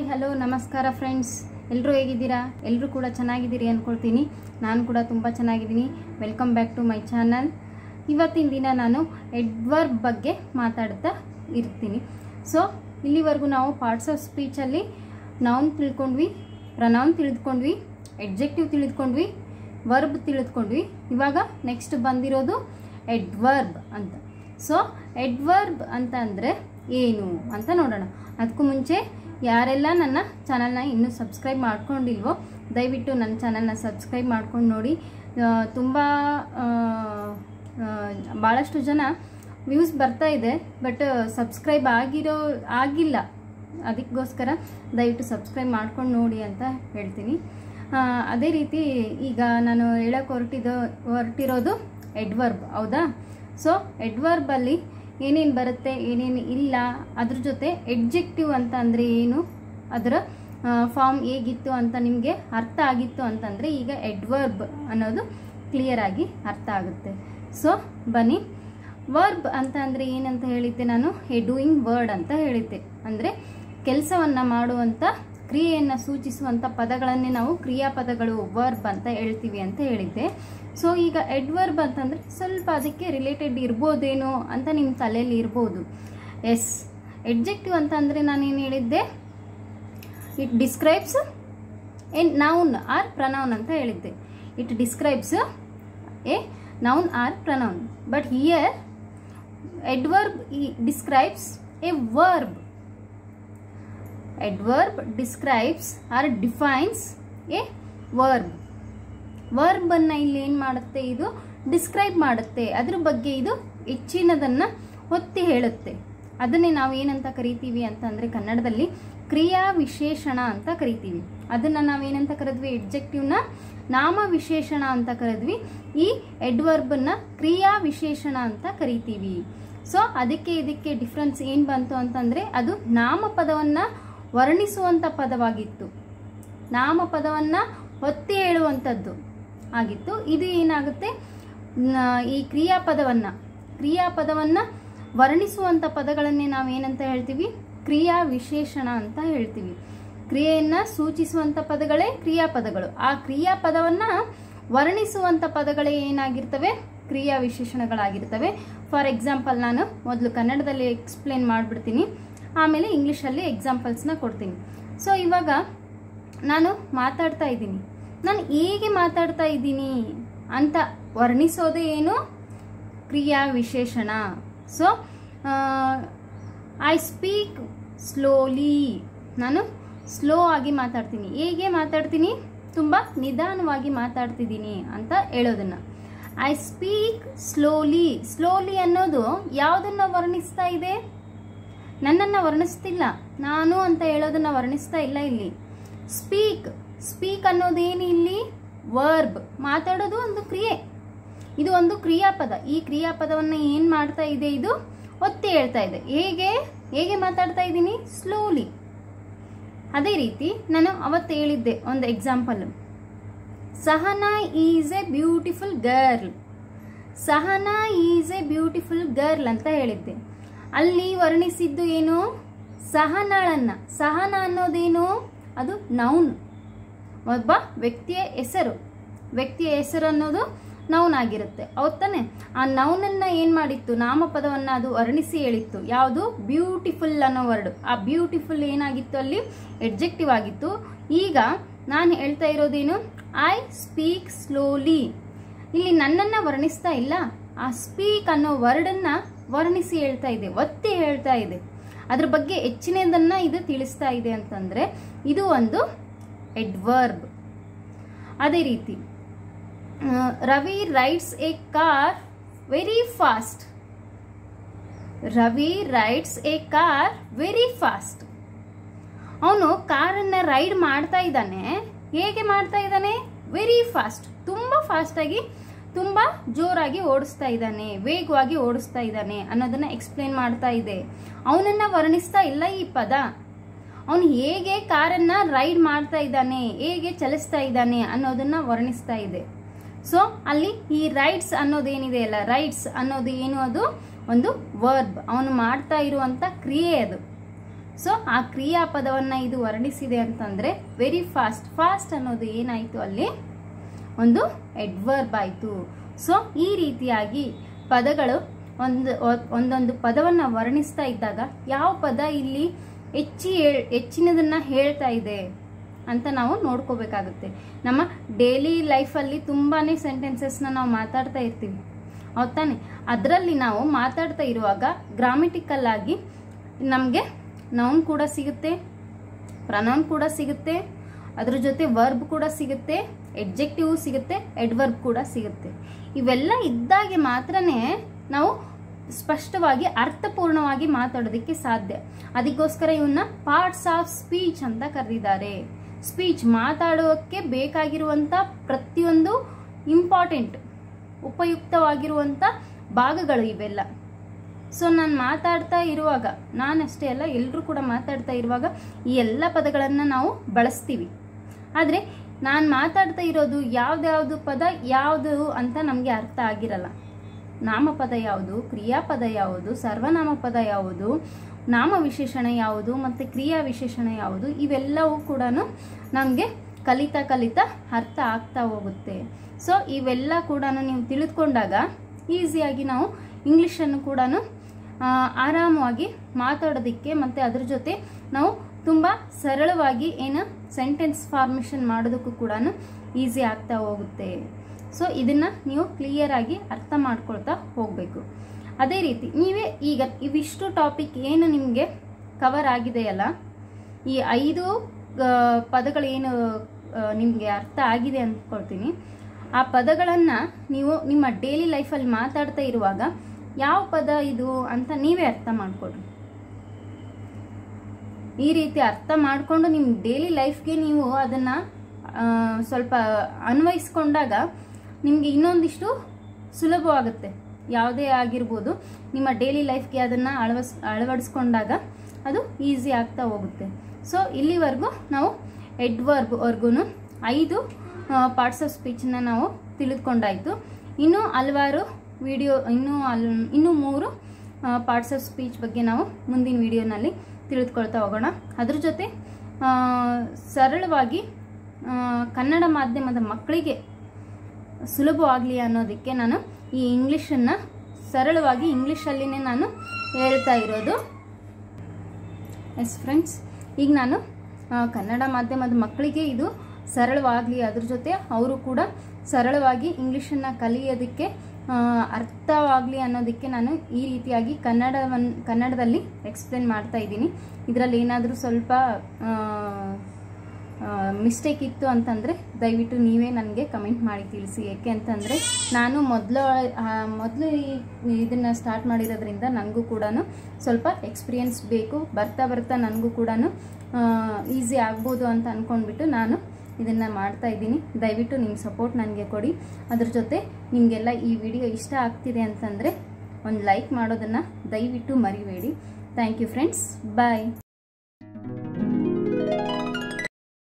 hello ನಮಸ್ಕಾರ friends ಎಲ್ಲರೂ ಹೇಗಿದ್ದೀರಾ ಎಲ್ಲರೂ ಕೂಡ ಚೆನ್ನಾಗಿದ್ದೀರಿ ಅಂದ್ಕೊಳ್ತೀನಿ ನಾನು ಕೂಡ ತುಂಬ ಚೆನ್ನಾಗಿದ್ದೀನಿ welcome back to my channel ಇವತ್ತಿನ ದಿನ ನಾನು ಎಡ್ವರ್ಬ್ ಬಗ್ಗೆ ಮಾತಾಡ್ತಾ ಇರ್ತೀನಿ ಸೊ ಇಲ್ಲಿವರೆಗೂ ನಾವು ಪಾರ್ಟ್ಸ್ ಆಫ್ ಸ್ಪೀಚಲ್ಲಿ ನೌನ್ ತಿಳ್ಕೊಂಡ್ವಿ ಪ್ರನೌನ್ ತಿಳಿದುಕೊಂಡ್ವಿ ಎಡ್ಜೆಕ್ಟಿವ್ ತಿಳಿದುಕೊಂಡ್ವಿ ವರ್ಬ್ ತಿಳಿದುಕೊಂಡ್ವಿ ಇವಾಗ ನೆಕ್ಸ್ಟ್ ಬಂದಿರೋದು ಎಡ್ವರ್ಬ್ ಅಂತ ಸೊ ಎಡ್ವರ್ಬ್ ಅಂತ ಅಂದರೆ ಏನು ಅಂತ ನೋಡೋಣ ಅದಕ್ಕೂ ಮುಂಚೆ ಯಾರೆಲ್ಲ ನನ್ನ ಚಾನಲ್ನ ಇನ್ನೂ ಸಬ್ಸ್ಕ್ರೈಬ್ ಮಾಡ್ಕೊಂಡಿಲ್ವೋ ದಯವಿಟ್ಟು ನನ್ನ ಚಾನಲ್ನ ಸಬ್ಸ್ಕ್ರೈಬ್ ಮಾಡ್ಕೊಂಡು ನೋಡಿ ತುಂಬ ಭಾಳಷ್ಟು ಜನ ವ್ಯೂಸ್ ಬರ್ತಾ ಇದೆ ಬಟ್ ಸಬ್ಸ್ಕ್ರೈಬ್ ಆಗಿರೋ ಆಗಿಲ್ಲ ಅದಕ್ಕೋಸ್ಕರ ದಯವಿಟ್ಟು ಸಬ್ಸ್ಕ್ರೈಬ್ ಮಾಡ್ಕೊಂಡು ನೋಡಿ ಅಂತ ಹೇಳ್ತೀನಿ ಆ, ಅದೇ ರೀತಿ ಈಗ ನಾನು ಹೇಳಕ್ಕೆ ಹೊರಟಿದ್ದು ಹೊರಟಿರೋದು ಎಡ್ವರ್ಬ್ ಹೌದಾ ಸೊ ಎಡ್ವರ್ಬಲ್ಲಿ ಏನೇನು ಬರುತ್ತೆ ಏನೇನು ಇಲ್ಲ ಅದ್ರ ಜೊತೆ ಎಡ್ಜೆಕ್ಟಿವ್ ಅಂತ ಅಂದರೆ ಏನು ಅದರ ಫಾರ್ಮ್ ಹೇಗಿತ್ತು ಅಂತ ನಿಮಗೆ ಅರ್ಥ ಆಗಿತ್ತು ಅಂತಂದರೆ ಈಗ ಎಡ್ವರ್ಬ್ ಅನ್ನೋದು ಕ್ಲಿಯರ್ ಆಗಿ ಅರ್ಥ ಆಗುತ್ತೆ ಸೊ ಬನ್ನಿ ವರ್ಬ್ ಅಂತ ಅಂದರೆ ಏನಂತ ಹೇಳಿದ್ದೆ ನಾನು ಎ ಡೂಯಿಂಗ್ ವರ್ಡ್ ಅಂತ ಹೇಳಿದ್ದೆ ಅಂದರೆ ಕೆಲಸವನ್ನು ಮಾಡುವಂಥ ಕ್ರಿಯೆಯನ್ನು ಸೂಚಿಸುವಂಥ ಪದಗಳನ್ನೇ ನಾವು ಕ್ರಿಯಾಪದಗಳು ವರ್ಬ್ ಅಂತ ಹೇಳ್ತೀವಿ ಅಂತ ಹೇಳಿದ್ದೆ ಸೊ ಈಗ ಎಡ್ವರ್ಬ್ ಅಂತಂದರೆ ಸ್ವಲ್ಪ ಅದಕ್ಕೆ ರಿಲೇಟೆಡ್ ಇರ್ಬೋದೇನೋ ಅಂತ ನಿಮ್ಮ ತಲೆಯಲ್ಲಿ ಇರ್ಬೋದು ಎಸ್ ಎಡ್ಜೆಕ್ಟಿವ್ ಅಂತ ಅಂದರೆ ನಾನೇನು ಹೇಳಿದ್ದೆ it describes an noun or pronoun ಅಂತ ಹೇಳಿದ್ದೆ it describes a noun or pronoun but here adverb describes a verb adverb describes or defines a verb verb ಅನ್ನ ಇಲ್ಲಿ ಏನು ಮಾಡುತ್ತೆ ಇದು ಡಿಸ್ಕ್ರೈಬ್ ಮಾಡುತ್ತೆ ಅದ್ರ ಬಗ್ಗೆ ಇದು ಹೆಚ್ಚಿನದನ್ನ ಒತ್ತಿ ಹೇಳುತ್ತೆ ಅದನ್ನೇ ನಾವು ಏನಂತ ಕರಿತೀವಿ ಅಂತಂದ್ರೆ ಕನ್ನಡದಲ್ಲಿ ಕ್ರಿಯಾ ವಿಶೇಷಣ ಅಂತ ಕರಿತೀವಿ ಅದನ್ನ ನಾವೇನಂತ ಕರೆದ್ವಿ ಎಡ್ಜೆಕ್ಟಿವ್ನ ನಾಮ ವಿಶೇಷಣ ಅಂತ ಕರೆದ್ವಿ ಈ ಎಡ್ವರ್ಬನ್ನ ಕ್ರಿಯಾ ವಿಶೇಷಣ ಅಂತ ಕರಿತೀವಿ ಸೊ ಅದಕ್ಕೆ ಇದಕ್ಕೆ ಡಿಫ್ರೆನ್ಸ್ ಏನು ಬಂತು ಅಂತಂದ್ರೆ ಅದು ನಾಮಪದವನ್ನ ವರ್ಣಿಸುವಂಥ ಪದವಾಗಿತ್ತು ನಾಮಪದವನ್ನ ಒತ್ತಿ ಹೇಳುವಂಥದ್ದು ಆಗಿತ್ತು ಇದು ಏನಾಗುತ್ತೆ ನ- ಈ ಕ್ರಿಯಾಪದವನ್ನ ಕ್ರಿಯಾಪದವನ್ನ ವರ್ಣಿಸುವಂಥ ಪದಗಳನ್ನೇ ನಾವು ಏನಂತ ಹೇಳ್ತೀವಿ ಕ್ರಿಯಾ ವಿಶೇಷಣ ಅಂತ ಹೇಳ್ತೀವಿ ಕ್ರಿಯೆಯನ್ನ ಸೂಚಿಸುವಂಥ ಪದಗಳೇ ಕ್ರಿಯಾಪದಗಳು ಆ ಕ್ರಿಯಾಪದವನ್ನ ವರ್ಣಿಸುವಂಥ ಪದಗಳೇ ಏನಾಗಿರ್ತವೆ ಕ್ರಿಯಾ ವಿಶೇಷಣಗಳಾಗಿರ್ತವೆ ಫಾರ್ ಎಕ್ಸಾಂಪಲ್ ನಾನು ಮೊದಲು ಕನ್ನಡದಲ್ಲಿ ಎಕ್ಸ್ಪ್ಲೇನ್ ಮಾಡಿಬಿಡ್ತೀನಿ ಆಮೇಲೆ ಇಂಗ್ಲೀಷಲ್ಲಿ ಎಕ್ಸಾಂಪಲ್ಸ್ನ ಕೊಡ್ತೀನಿ ಸೊ ಇವಾಗ ನಾನು ಮಾತಾಡ್ತಾ ಇದ್ದೀನಿ ನಾನು ಹೇಗೆ ಮಾತಾಡ್ತಾ ಇದ್ದೀನಿ ಅಂತ ವರ್ಣಿಸೋದೇ ಏನು ಕ್ರಿಯಾ ವಿಶೇಷಣ ಸೊ ಐ ಸ್ಪೀಕ್ ಸ್ಲೋಲಿ ನಾನು ಸ್ಲೋ ಆಗಿ ಮಾತಾಡ್ತೀನಿ ಹೇಗೆ ಮಾತಾಡ್ತೀನಿ ತುಂಬ ನಿಧಾನವಾಗಿ ಮಾತಾಡ್ತಿದ್ದೀನಿ ಅಂತ ಹೇಳೋದನ್ನ ಐ ಸ್ಪೀಕ್ ಸ್ಲೋಲಿ ಸ್ಲೋಲಿ ಅನ್ನೋದು ಯಾವುದನ್ನ ವರ್ಣಿಸ್ತಾ ಇದೆ ನನ್ನನ್ನು ವರ್ಣಿಸ್ತಿಲ್ಲ ನಾನು ಅಂತ ಹೇಳೋದನ್ನ ವರ್ಣಿಸ್ತಾ ಇಲ್ಲ ಇಲ್ಲಿ ಸ್ಪೀಕ್ ಸ್ಪೀಕ್ ಅನ್ನೋದೇನು ಇಲ್ಲಿ ವರ್ಬ್ ಮಾತಾಡೋದು ಒಂದು ಕ್ರಿಯೆ ಇದು ಒಂದು ಕ್ರಿಯಾಪದ ಈ ಕ್ರಿಯಾಪದವನ್ನು ಏನು ಮಾಡ್ತಾ ಇದೆ ಇದು ಒತ್ತಿ ಹೇಳ್ತಾ ಇದೆ ಹೇಗೆ ಹೇಗೆ ಮಾತಾಡ್ತಾ ಇದ್ದೀನಿ ಸ್ಲೋಲಿ ಅದೇ ರೀತಿ ನಾನು ಅವತ್ತು ಹೇಳಿದ್ದೆ ಒಂದು example Sahana is a beautiful girl Sahana is a beautiful girl ಅಂತ ಹೇಳಿದ್ದೆ ಅಲ್ಲಿ ವರ್ಣಿಸಿದ್ದು ಏನು ಸಹನಾಳನ್ನ ಸಹನ ಅನ್ನೋದೇನು ಅದು ನೌನ್ ಒಬ್ಬ ವ್ಯಕ್ತಿಯ ಹೆಸರು ವ್ಯಕ್ತಿಯ ಹೆಸರು ಅನ್ನೋದು ನೌನ್ ಆಗಿರುತ್ತೆ ಹೌದ್ ತಾನೆ ಆ ನೌನನ್ನ ಏನು ಮಾಡಿತ್ತು ನಾಮಪದವನ್ನು ಅದು ವರ್ಣಿಸಿ ಹೇಳಿತ್ತು ಯಾವುದು ಬ್ಯೂಟಿಫುಲ್ ಅನ್ನೋ ವರ್ಡ್ ಆ ಬ್ಯೂಟಿಫುಲ್ ಏನಾಗಿತ್ತು ಅಲ್ಲಿ ಎಡ್ಜೆಕ್ಟಿವ್ ಆಗಿತ್ತು ಈಗ ನಾನು ಹೇಳ್ತಾ ಇರೋದೇನು ಐ ಸ್ಪೀಕ್ ಸ್ಲೋಲಿ ಇಲ್ಲಿ ನನ್ನನ್ನು ವರ್ಣಿಸ್ತಾ ಇಲ್ಲ ಆ ಸ್ಪೀಕ್ ಅನ್ನೋ ವರ್ಡನ್ನ ವರ್ಣಿಸಿ ಹೇಳ್ತಾ ಇದೆ ಒತ್ತಿ ಹೇಳ್ತಾ ಇದೆ ಅದ್ರ ಬಗ್ಗೆ ಹೆಚ್ಚಿನದನ್ನ ಇದು ತಿಳಿಸ್ತಾ ಇದೆ ಅಂತಂದ್ರೆ ಇದು ಒಂದು ಎಡ್ವರ್ಬ್ ಅದೇ ರೀತಿ ಆ, Ravi rides a car very fast Ravi rides a car very fast ಅವನು ಕಾರನ್ನು ರೈಡ್ ಮಾಡ್ತಾ ಇದ್ದಾನೆ ಹೇಗೆ ಮಾಡ್ತಾ ಇದ್ದಾನೆ ವೆರಿ ಫಾಸ್ಟ್ ತುಂಬ ಫಾಸ್ಟಾಗಿ ತುಂಬ ಜೋರಾಗಿ ಓಡಿಸ್ತಾ ಇದ್ದಾನೆ ವೇಗವಾಗಿ ಓಡಿಸ್ತಾ ಇದ್ದಾನೆ ಅನ್ನೋದನ್ನ ಎಕ್ಸ್ಪ್ಲೇನ್ ಮಾಡ್ತಾ ಇದೆ ಅವನನ್ನ ವರ್ಣಿಸ್ತಾ ಇಲ್ಲ ಈ ಪದ ಅವನು ಹೇಗೆ ಕಾರನ್ನ ರೈಡ್ ಮಾಡ್ತಾ ಇದ್ದಾನೆ ಹೇಗೆ ಚಲಿಸ್ತಾ ಇದ್ದಾನೆ ಅನ್ನೋದನ್ನ ವರ್ಣಿಸ್ತಾ ಇದೆ ಸೊ ಅಲ್ಲಿ ಈ ರೈಡ್ಸ್ ಅನ್ನೋದೇನಿದೆ ಅಲ್ಲ ರೈಡ್ಸ್ ಅನ್ನೋದು ಏನು ಅದು ಒಂದು ವರ್ಬ್ ಅವನು ಮಾಡ್ತಾ ಇರುವಂತ ಕ್ರಿಯೆ ಅದು ಸೊ ಆ ಕ್ರಿಯಾಪದವನ್ನು ಇದು ವರ್ಣಿಸಿದೆ ಅಂತಂದರೆ ವೆರಿ ಫಾಸ್ಟ್ ಫಾಸ್ಟ್ ಅನ್ನೋದು ಏನಾಯಿತು ಅಲ್ಲಿ ಒಂದು ಎಡ್ವರ್ಬ್ ಆಯಿತು ಸೊ ಈ ರೀತಿಯಾಗಿ ಪದಗಳು ಒಂದು ಒಂದೊಂದು ಪದವನ್ನು ವರ್ಣಿಸ್ತಾ ಇದ್ದಾಗ ಯಾವ ಪದ ಇಲ್ಲಿ ಹೆಚ್ಚಿ ಹೇಳ್ ಹೆಚ್ಚಿನದನ್ನು ಹೇಳ್ತಾ ಇದೆ ಅಂತ ನಾವು ನೋಡ್ಕೋಬೇಕಾಗುತ್ತೆ ನಮ್ಮ ಡೈಲಿ ಲೈಫಲ್ಲಿ ತುಂಬಾ ಸೆಂಟೆನ್ಸಸ್ನ ನಾವು ಮಾತಾಡ್ತಾ ಇರ್ತೀವಿ ಹೌದ್ ತಾನೆ ಅದರಲ್ಲಿ ನಾವು ಮಾತಾಡ್ತಾ ಇರುವಾಗ ಗ್ರಾಮೆಟಿಕಲ್ ಆಗಿ ನಮಗೆ ನೌನ್ ಕೂಡ ಸಿಗುತ್ತೆ ಪ್ರನೌನ್ ಕೂಡ ಸಿಗುತ್ತೆ ಅದ್ರ ಜೊತೆ ವರ್ಬ್ ಕೂಡ ಸಿಗುತ್ತೆ ಎಡ್ಜೆಕ್ಟಿವ್ ಸಿಗುತ್ತೆ ಎಡ್ವರ್ಬ್ ಕೂಡ ಸಿಗುತ್ತೆ ಇವೆಲ್ಲ ಇದ್ದಾಗೆ ಮಾತ್ರನೇ ನಾವು ಸ್ಪಷ್ಟವಾಗಿ ಅರ್ಥಪೂರ್ಣವಾಗಿ ಮಾತಾಡೋದಕ್ಕೆ ಸಾಧ್ಯ ಅದಕ್ಕೋಸ್ಕರ ಇವನ್ನ ಪಾರ್ಟ್ಸ್ ಆಫ್ ಸ್ಪೀಚ್ ಅಂತ ಕರೆದಿದ್ದಾರೆ ಸ್ಪೀಚ್ ಮಾತಾಡೋಕ್ಕೆ ಬೇಕಾಗಿರುವಂಥ ಪ್ರತಿಯೊಂದು ಇಂಪಾರ್ಟೆಂಟ್ ಉಪಯುಕ್ತವಾಗಿರುವಂಥ ಭಾಗಗಳು ಇವೆಲ್ಲ ಸೊ ನಾನು ಮಾತಾಡ್ತಾ ಇರುವಾಗ ನಾನಷ್ಟೇ ಅಲ್ಲ ಎಲ್ಲರೂ ಕೂಡ ಮಾತಾಡ್ತಾ ಇರುವಾಗ ಈ ಎಲ್ಲ ಪದಗಳನ್ನು ನಾವು ಬಳಸ್ತೀವಿ ಆದರೆ ನಾನು ಮಾತಾಡ್ತಾ ಇರೋದು ಯಾವ್ದ್ಯಾವುದು ಪದ ಯಾವುದು ಅಂತ ನಮಗೆ ಅರ್ಥ ಆಗಿರಲ್ಲ ನಾಮಪದ ಯಾವುದು ಕ್ರಿಯಾಪದ ಯಾವುದು ಸರ್ವನಾಮ ಪದ ಯಾವುದು ನಾಮ ವಿಶೇಷಣ ಯಾವುದು ಮತ್ತು ಕ್ರಿಯಾ ವಿಶೇಷಣ ಯಾವುದು ಇವೆಲ್ಲವೂ ಕೂಡ ನಮಗೆ ಕಲಿತಾ ಕಲಿತಾ ಅರ್ಥ ಆಗ್ತಾ ಹೋಗುತ್ತೆ ಸೊ ಇವೆಲ್ಲ ಕೂಡ ನೀವು ತಿಳಿದುಕೊಂಡಾಗ ಈಸಿಯಾಗಿ ನಾವು ಇಂಗ್ಲೀಷನ್ನು ಕೂಡ ಆರಾಮವಾಗಿ ಮಾತಾಡೋದಕ್ಕೆ ಮತ್ತು ಅದ್ರ ಜೊತೆ ನಾವು ತುಂಬ ಸರಳವಾಗಿ ಏನು ಸೆಂಟೆನ್ಸ್ ಫಾರ್ಮೇಷನ್ ಮಾಡೋದಕ್ಕೂ ಕೂಡ ಈಸಿ ಆಗ್ತಾ ಹೋಗುತ್ತೆ ಸೊ ಇದನ್ನು ನೀವು ಕ್ಲಿಯರಾಗಿ ಅರ್ಥ ಮಾಡ್ಕೊಳ್ತಾ ಹೋಗಬೇಕು ಅದೇ ರೀತಿ ನೀವೇ ಈಗ ಇವಿಷ್ಟು ಟಾಪಿಕ್ ಏನು ನಿಮಗೆ ಕವರ್ ಆಗಿದೆಯಲ್ಲ ಈ ಐದು ಪದಗಳೇನು ನಿಮಗೆ ಅರ್ಥ ಆಗಿದೆ ಅಂದ್ಕೊಳ್ತೀನಿ ಆ ಪದಗಳನ್ನು ನೀವು ನಿಮ್ಮ ಡೈಲಿ ಲೈಫಲ್ಲಿ ಮಾತಾಡ್ತಾ ಇರುವಾಗ ಯಾವ ಪದ ಇದು ಅಂತ ನೀವೇ ಅರ್ಥ ಮಾಡಿಕೊಡ್ರಿ ಈ ರೀತಿ ಅರ್ಥ ಮಾಡಿಕೊಂಡು ನಿಮ್ಮ ಡೈಲಿ ಲೈಫ್ಗೆ ನೀವು ಅದನ್ನು ಸ್ವಲ್ಪ ಅನ್ವಯಿಸ್ಕೊಂಡಾಗ ನಿಮಗೆ ಇನ್ನೊಂದಿಷ್ಟು ಸುಲಭವಾಗುತ್ತೆ ಯಾವುದೇ ಆಗಿರ್ಬೋದು ನಿಮ್ಮ ಡೈಲಿ ಲೈಫ್ಗೆ ಅದನ್ನು ಅಳವಸ್ ಅಳವಡಿಸ್ಕೊಂಡಾಗ ಅದು ಈಸಿ ಆಗ್ತಾ ಹೋಗುತ್ತೆ ಸೊ ಇಲ್ಲಿವರೆಗೂ ನಾವು ಎಡ್ವರ್ಬ್ವರೆಗೂ ಐದು ಪಾರ್ಟ್ಸ್ ಆಫ್ ಸ್ಪೀಚನ್ನ ನಾವು ತಿಳಿದುಕೊಂಡಾಯಿತು ಇನ್ನೂ ಹಲವಾರು ವಿಡಿಯೋ ಇನ್ನೂ ಅಲ್ ಇನ್ನೂ ಮೂರು ಪಾರ್ಟ್ಸ್ ಆಫ್ ಸ್ಪೀಚ್ ಬಗ್ಗೆ ನಾವು ಮುಂದಿನ ವಿಡಿಯೋನಲ್ಲಿ ತಿಳಿದುಕೊಳ್ತಾ ಹೋಗೋಣ ಅದ್ರ ಜೊತೆ ಸರಳವಾಗಿ ಕನ್ನಡ ಮಾಧ್ಯಮದ ಮಕ್ಕಳಿಗೆ ಸುಲಭವಾಗಲಿ ಅನ್ನೋದಕ್ಕೆ ನಾನು ಈ ಇಂಗ್ಲೀಷನ್ನು ಸರಳವಾಗಿ ಇಂಗ್ಲೀಷಲ್ಲಿನೇ ನಾನು ಹೇಳ್ತಾ ಇರೋದು ಎಸ್ ಫ್ರೆಂಡ್ಸ್ ಈಗ ನಾನು ಕನ್ನಡ ಮಾಧ್ಯಮದ ಮಕ್ಕಳಿಗೆ ಇದು ಸರಳವಾಗಲಿ ಅದ್ರ ಜೊತೆ ಅವರು ಕೂಡ ಸರಳವಾಗಿ ಇಂಗ್ಲೀಷನ್ನು ಕಲಿಯೋದಕ್ಕೆ ಅರ್ಥವಾಗಲಿ ಅನ್ನೋದಕ್ಕೆ ನಾನು ಈ ರೀತಿಯಾಗಿ ಕನ್ನಡವನ್ನು ಕನ್ನಡದಲ್ಲಿ ಎಕ್ಸ್ಪ್ಲೇನ್ ಮಾಡ್ತಾ ಇದ್ದೀನಿ ಇದರಲ್ಲಿ ಏನಾದರೂ ಸ್ವಲ್ಪ ಮಿಸ್ಟೇಕ್ ಇತ್ತು ಅಂತಂದರೆ ದಯವಿಟ್ಟು ನೀವೇ ನನಗೆ ಕಮೆಂಟ್ ಮಾಡಿ ತಿಳಿಸಿ ಏಕೆ ಅಂತಂದರೆ ನಾನು ಮೊದಲು ಮೊದಲು ಇದನ್ನು ಸ್ಟಾರ್ಟ್ ಮಾಡಿರೋದ್ರಿಂದ ನನಗೂ ಕೂಡ ಸ್ವಲ್ಪ ಎಕ್ಸ್ಪೀರಿಯನ್ಸ್ ಬೇಕು ಬರ್ತಾ ಬರ್ತಾ ನನಗೂ ಕೂಡ ಈಸಿ ಆಗ್ಬೋದು ಅಂತ ಅಂದ್ಕೊಂಡ್ಬಿಟ್ಟು ನಾನು ಇದನ್ನು ಮಾಡ್ತಾ ಇದ್ದೀನಿ ದಯವಿಟ್ಟು ನಿಮ್ಮ ಸಪೋರ್ಟ್ ನನಗೆ ಕೊಡಿ ಅದ್ರ ಜೊತೆ ನಿಮಗೆಲ್ಲ ಈ ವಿಡಿಯೋ ಇಷ್ಟ ಆಗ್ತಿದೆ ಅಂತಂದರೆ ಒಂದು ಲೈಕ್ ಮಾಡೋದನ್ನು ದಯವಿಟ್ಟು ಮರಿಬೇಡಿ ಥ್ಯಾಂಕ್ ಯು ಫ್ರೆಂಡ್ಸ್ ಬಾಯ್